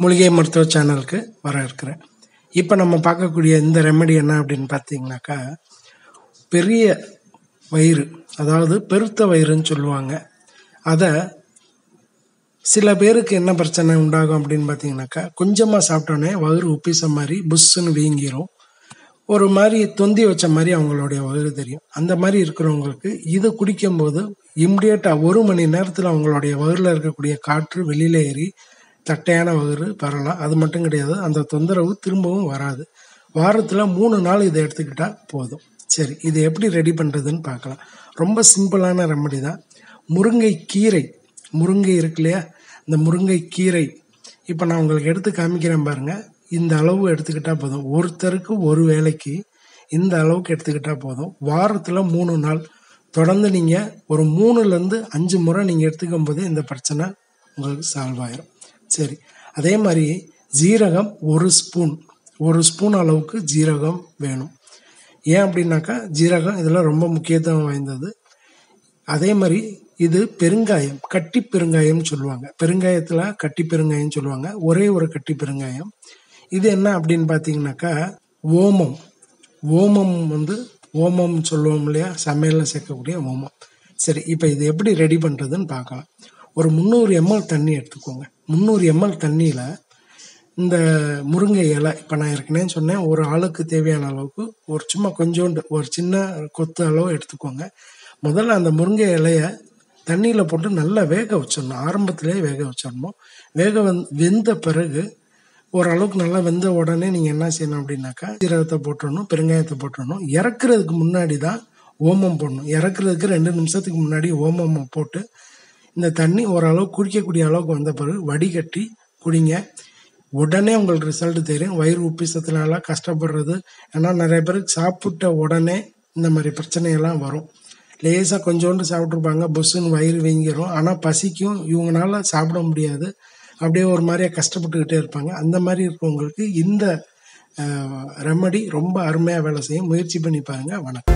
மூலிகை மருத்துவ சேனலுக்கு வர இருக்கிறேன் இப்போ நம்ம பார்க்கக்கூடிய இந்த ரெமெடி என்ன அப்படின்னு பார்த்தீங்கன்னாக்கா பெரிய வயிறு அதாவது பெருத்த வயிறுன்னு சொல்லுவாங்க அதை சில பேருக்கு என்ன பிரச்சனை உண்டாகும் அப்படின்னு பார்த்தீங்கன்னாக்கா கொஞ்சமாக சாப்பிட்டோன்னே வயிறு உப்பிச மாதிரி புஷ்ஷுன்னு வீங்கிரும் ஒரு மாதிரி தொந்தி வச்ச மாதிரி அவங்களுடைய வயிறு தெரியும் அந்த மாதிரி இருக்கிறவங்களுக்கு இது குடிக்கும்போது இம்மிடியட்டாக ஒரு மணி நேரத்தில் அவங்களுடைய வயிறில் இருக்கக்கூடிய காற்று வெளியில் ஏறி தட்டையான வயிறு பெறலாம் அது மட்டும் கிடையாது அந்த தொந்தரவு திரும்பவும் வராது வாரத்தில் மூணு நாள் இதை எடுத்துக்கிட்டால் போதும் சரி இது எப்படி ரெடி பண்ணுறதுன்னு பார்க்கலாம் ரொம்ப சிம்பிளான ரெமடி தான் முருங்கை கீரை முருங்கை இருக்கு இல்லையா இந்த முருங்கை கீரை இப்போ நான் உங்களுக்கு எடுத்து காமிக்கிறேன் பாருங்கள் இந்த அளவு எடுத்துக்கிட்டால் போதும் ஒருத்தருக்கு ஒரு வேலைக்கு இந்த அளவுக்கு எடுத்துக்கிட்டால் போதும் வாரத்தில் மூணு நாள் தொடர்ந்து நீங்கள் ஒரு மூணுலேருந்து அஞ்சு முறை நீங்கள் எடுத்துக்கும் போது இந்த பிரச்சனை உங்களுக்கு சால்வ் ஆயிரும் சரி அதே மாதிரி ஜீரகம் ஒரு ஸ்பூன் ஒரு ஸ்பூன் அளவுக்கு ஜீரகம் வேணும் ஏன் அப்படின்னாக்கா ஜீரகம் இதில் ரொம்ப முக்கியத்துவம் வாய்ந்தது அதே மாதிரி இது பெருங்காயம் கட்டி பெருங்காயம்னு சொல்லுவாங்க பெருங்காயத்தில் கட்டி பெருங்காயம்னு சொல்லுவாங்க ஒரே ஒரு கட்டி பெருங்காயம் இது என்ன அப்படின்னு பார்த்தீங்கன்னாக்கா ஓமம் ஓமம் வந்து ஓமம் சொல்லுவோம் இல்லையா சமையலில் சேர்க்கக்கூடிய ஓமம் சரி இப்போ இது எப்படி ரெடி பண்ணுறதுன்னு பார்க்கலாம் ஒரு முந்நூறு எம்எல் தண்ணி எடுத்துக்கோங்க முந்நூறு எம்எல் தண்ணியில் இந்த முருங்கை இலை இப்போ நான் ஏற்கனவே சொன்னேன் ஒரு ஆளுக்கு தேவையான அளவுக்கு ஒரு சும்மா கொஞ்சோண்டு ஒரு சின்ன கொத்து அளவு எடுத்துக்கோங்க முதல்ல அந்த முருங்கை இலையை தண்ணியில் போட்டு நல்லா வேக வச்சிடணும் ஆரம்பத்திலேயே வேக வச்சிடணும் வேக வந் வெந்த பிறகு ஓரளவுக்கு நல்லா வெந்த உடனே நீங்கள் என்ன செய்யணும் அப்படின்னாக்கா சீரகத்தை போட்டுடணும் பெருங்காயத்தை போட்டுடணும் இறக்குறதுக்கு முன்னாடி தான் ஓமம் போடணும் இறக்குறதுக்கு ரெண்டு நிமிஷத்துக்கு முன்னாடி ஓமம் போட்டு இந்த தண்ணி ஓரளவு குடிக்கக்கூடிய அளவுக்கு வந்த பிறகு வடிகட்டி குடிங்க உடனே உங்களுக்கு ரிசல்ட் தெரியும் வயிறு உப்பிசத்தினால கஷ்டப்படுறது ஏன்னா நிறைய பேருக்கு சாப்பிட்ட உடனே இந்த மாதிரி பிரச்சனையெல்லாம் வரும் லேசாக கொஞ்சோண்டு சாப்பிட்ருப்பாங்க புஷ்ஷுன்னு வயிறு வீங்கிரும் ஆனால் பசிக்கும் இவங்களால சாப்பிட முடியாது அப்படியே ஒரு மாதிரியா கஷ்டப்பட்டுக்கிட்டே இருப்பாங்க அந்த மாதிரி இருக்கவங்களுக்கு இந்த ரெமடி ரொம்ப அருமையாக வேலை செய்யும் முயற்சி பண்ணி பாருங்கள் வணக்கம்